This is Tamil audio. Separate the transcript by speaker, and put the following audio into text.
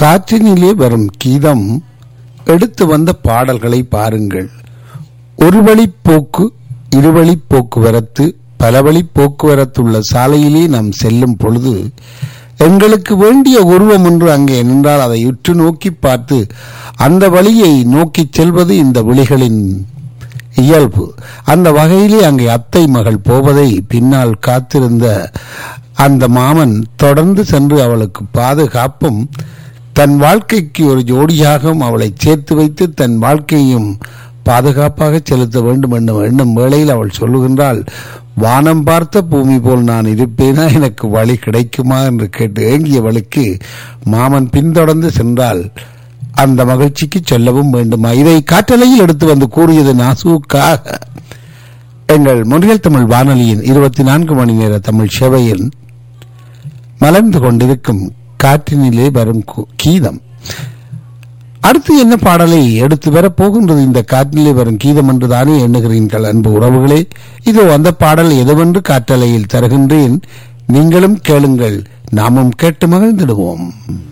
Speaker 1: காற்றினிலே வரும் கீதம் எடுத்து வந்த பாடல்களை பாருங்கள் ஒரு வழி போக்கு இருவழி போக்குவரத்து பலவழி போக்குவரத்துள்ள சாலையிலே நாம் செல்லும் பொழுது எங்களுக்கு வேண்டிய உருவம் ஒன்று அங்கே நின்றால் அதை உற்று நோக்கி பார்த்து அந்த வழியை நோக்கிச் செல்வது இந்த விழிகளின் இயல்பு அந்த வகையிலே அங்கே அத்தை மகள் போவதை பின்னால் காத்திருந்த அந்த மாமன் தொடர்ந்து சென்று அவளுக்கு பாதுகாப்பும் தன் வாழ்க்கைக்கு ஒரு ஜோடியாகவும் அவளை சேர்த்து வைத்து தன் வாழ்க்கையும் பாதுகாப்பாக செலுத்த வேண்டும் என்னும் எண்ணும் வேளையில் அவள் சொல்லுகின்றாள் வானம் பார்த்த பூமி போல் நான் இருப்பேனா எனக்கு வழி கிடைக்குமா என்று கேட்டு ஏங்கியவளுக்கு மாமன் பின்தொடர்ந்து சென்றால் அந்த மகிழ்ச்சிக்கு சொல்லவும் வேண்டுமா இதை காற்றலையில் எடுத்து வந்து கூறியது நாசுக்காக எங்கள் முன்னில் தமிழ் வானொலியின் இருபத்தி நான்கு மணி நேர தமிழ் சேவையில் மலர்ந்து கொண்டிருக்கும் காற்றினிலே வரும் கு- கீதம் அடுத்து என்ன பாடலை எடுத்து வரப் போகின்றது இந்த காற்றிலே வரும் கீதம் என்று தானே எண்ணுகிறீர்கள் அன்பு உறவுகளே இதோ அந்த பாடல் எதுவென்று காற்றலையில் தருகின்றேன் நீங்களும் கேளுங்கள் நாமும் கேட்டு மகிழ்ந்திடுவோம்